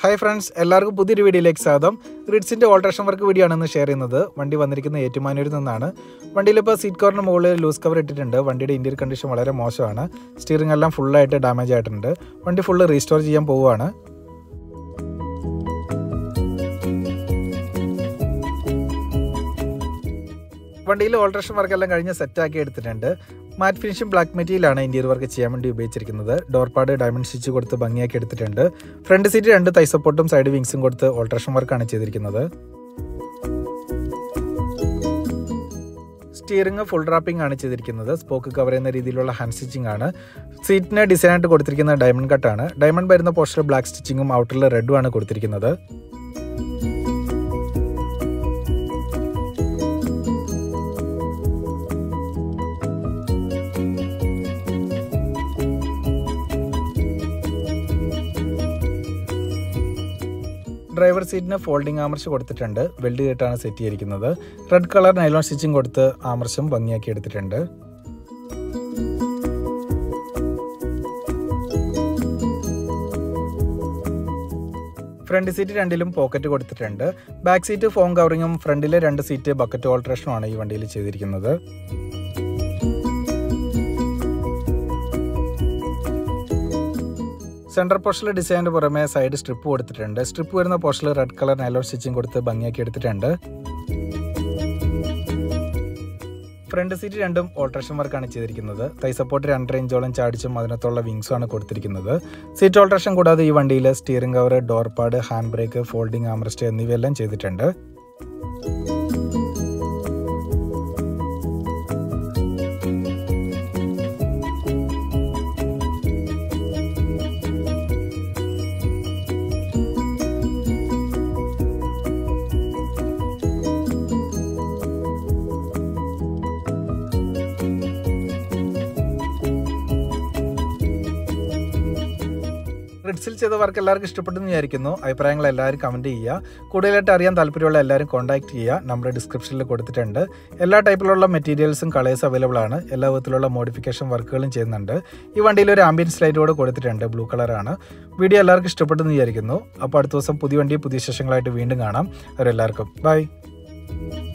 hi friends എല്ലാവർക്കും പുതിയൊരു വീഡിയോയിലേക്ക് സ്വാഗതം റിഡ്സിൻ്റെ ഓൾട്രേഷൻ വർക്ക് വീഡിയോ ആണെന്ന് ഷെയർ ചെയ്യുന്നത് വണ്ടി വന്നിരിക്കുന്ന ഏറ്റുമാനൂരിൽ നിന്നാണ് വണ്ടിയിൽ ഇപ്പോൾ സീറ്റ് കവറിന് മുകളിൽ ലൂസ് കവർ ഇട്ടിട്ടുണ്ട് വണ്ടിയുടെ ഇന്ത്യൻ കണ്ടീഷൻ വളരെ മോശമാണ് സ്റ്റിയറിംഗ് എല്ലാം ഫുള്ളായിട്ട് ഡാമേജ് ആയിട്ടുണ്ട് വണ്ടി ഫുള്ള് റീസ്റ്റോർ ചെയ്യാൻ പോവുകയാണ് വണ്ടിയിൽ ഓൾട്രേഷൻ വർക്ക് എല്ലാം കഴിഞ്ഞ് സെറ്റാക്കി എടുത്തിട്ടുണ്ട് മാറ്റ് ഫിനിഷിംഗ് ബ്ലാക്ക് മെറ്റീരിയലാണ് ഇന്റീരിയർ വർക്ക് ചെയ്യാൻ വേണ്ടി ഉപയോഗിച്ചിരിക്കുന്നത് ഡോർപാഡ് ഡയമണ്ട് സ്റ്റിച്ച് കൊടുത്ത് ഭംഗിയാക്കി എടുത്തിട്ടുണ്ട് ഫ്രണ്ട് സീറ്റ് രണ്ട് തൈ സപ്പോർട്ടും സൈഡ് വിങ്സും കൊടുത്ത് ഓൾട്രേഷൻ വർക്കാണ് ചെയ്തിരിക്കുന്നത് സ്റ്റിയറിംഗ് ഫുൾ റാപ്പിംഗ് ആണ് ചെയ്തിരിക്കുന്നത് സ്പോക്ക് കവർ ചെയ്യുന്ന രീതിയിലുള്ള ഹാൻഡ് സ്റ്റിച്ചിങ് ആണ് സീറ്റിന് ഡിസൈൻ ആയിട്ട് കൊടുത്തിരിക്കുന്നത് ഡയമണ്ട് കട്ടാണ് ഡയമണ്ട് വരുന്ന പോർഷനിൽ ബ്ലാക്ക് സ്റ്റിച്ചിങ്ങും ഔട്ടറിൽ റെഡും ആണ് കൊടുത്തിരിക്കുന്നത് ഡ്രൈവർ സീറ്റിന് ഫോൾഡിംഗ് ആമർച്ച് കൊടുത്തിട്ടുണ്ട് വെൽഡ് ചെയ്തിട്ടാണ് സെറ്റ് ചെയ്തിരിക്കുന്നത് റെഡ് കളർ നൈലോൺ സ്റ്റിച്ചിങ് കൊടുത്ത് ആമർച്ചും ഭംഗിയാക്കി എടുത്തിട്ടുണ്ട് ഫ്രണ്ട് സീറ്റ് രണ്ടിലും പോക്കറ്റ് കൊടുത്തിട്ടുണ്ട് ബാക്ക് സീറ്റ് ഫോം കവറിങ്ങും ഫ്രണ്ടിലെ രണ്ട് സീറ്റ് ബക്കറ്റ് ഓൾട്രേഷനുമാണ് ഈ വണ്ടിയിൽ ചെയ്തിരിക്കുന്നത് സെൻട്രൽ പോർഷനിൽ ഡിസൈനിന് പുറമെ സൈഡ് സ്ട്രിപ്പ് കൊടുത്തിട്ടുണ്ട് സ്ട്രിപ്പ് വരുന്ന പോർഷനിൽ റെഡ് കളർ നൈലോൺ സ്റ്റിച്ചിങ് കൊടുത്ത് ഭംഗിയാക്കി എടുത്തിട്ടുണ്ട് ഫ്രണ്ട് സീറ്റ് രണ്ടും ഓൾട്രേഷൻ വർക്കാണ് ചെയ്തിരിക്കുന്നത് തൈ സപ്പോർട്ട് രണ്ട് ഇഞ്ചോളം ചാടിച്ചും അതിനകത്തുള്ള വിങ്സും ആണ് കൊടുത്തിരിക്കുന്നത് സീറ്റ് ഓൾട്രേഷൻ കൂടാതെ ഈ വണ്ടിയിൽ steering cover door pad hand brake folding armrest എന്നിവയെല്ലാം ചെയ്തിട്ടുണ്ട് റിഡ്സിൽ ചെയ്ത വർക്ക് എല്ലാവർക്കും ഇഷ്ടപ്പെട്ടെന്ന് വിചാരിക്കുന്നു അഭിപ്രായങ്ങൾ എല്ലാവരും കമൻറ്റ് ചെയ്യുക കൂടുതലായിട്ട് അറിയാൻ താല്പര്യമുള്ള എല്ലാവരും കോൺടാക്ട് ചെയ്യുക നമ്പർ ഡിസ്ക്രിപ്ഷനിൽ കൊടുത്തിട്ടുണ്ട് എല്ലാ ടൈപ്പിലുള്ള മെറ്റീരിയൽസും കളേഴ്സ് അവൈലബിൾ ആണ് എല്ലാ വിധത്തിലുള്ള മോഡിഫിക്കേഷൻ വർക്കുകളും ചെയ്യുന്നുണ്ട് ഈ വണ്ടിയിൽ ഒരു ആംബിയൻസ് ലൈറ്റ് കൂടെ കൊടുത്തിട്ടുണ്ട് ബ്ലൂ കളറാണ് വീഡിയോ എല്ലാവർക്കും ഇഷ്ടപ്പെട്ടെന്ന് വിചാരിക്കുന്നു അപ്പോൾ അടുത്ത ദിവസം പുതിയ വണ്ടി പുതിയ വിശേഷങ്ങളായിട്ട് വീണ്ടും കാണാം അവരെല്ലാവർക്കും ബൈ